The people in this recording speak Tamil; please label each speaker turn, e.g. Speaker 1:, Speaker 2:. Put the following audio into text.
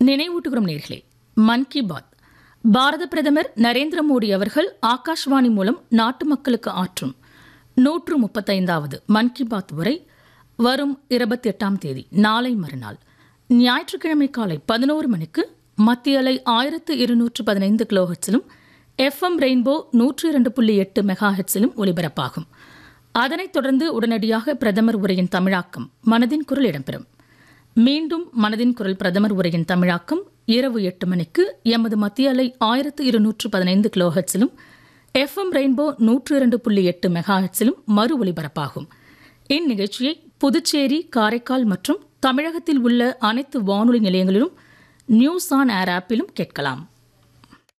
Speaker 1: நினைவூட்டுகிறோம் நேர்களே மன் கி பாத் பாரத பிரதமர் நரேந்திர மோடி அவர்கள் ஆகாஷ்வாணி மூலம் நாட்டு மக்களுக்கு ஆற்றும் நூற்று முப்பத்தைந்தாவது மன் கி பாத் உரை வரும் இருபத்தி எட்டாம் தேதி நாளை மறுநாள் ஞாயிற்றுக்கிழமை காலை பதினோரு மணிக்கு மத்திய அலை ஆயிரத்து இருநூற்று பதினைந்து கிலோஹெட்ஸிலும் எஃப்எம் ரெயின்போ நூற்று இரண்டு புள்ளி எட்டு மெகா ஹெட்ஸிலும் ஒலிபரப்பாகும் அதனைத் தொடர்ந்து உடனடியாக பிரதமர் உரையின் தமிழாக்கம் மனதின் குரல் இடம்பெறும் மீண்டும் மனதின் குரல் பிரதமர் உரையின் தமிழாக்கம் இரவு எட்டு மணிக்கு எமது மத்திய அலை ஆயிரத்து இருநூற்று பதினைந்து கிலோஹெட்ஸிலும் எஃப்எம் ரெயின்போ நூற்று இரண்டு புள்ளி எட்டு மெகா ஹெட்ஸிலும் மறு ஒலிபரப்பாகும் இந்நிகழ்ச்சியை புதுச்சேரி காரைக்கால் மற்றும் தமிழகத்தில் உள்ள அனைத்து வானொலி நிலையங்களிலும் நியூஸ் ஆன் ஏர் ஆப்பிலும் கேட்கலாம்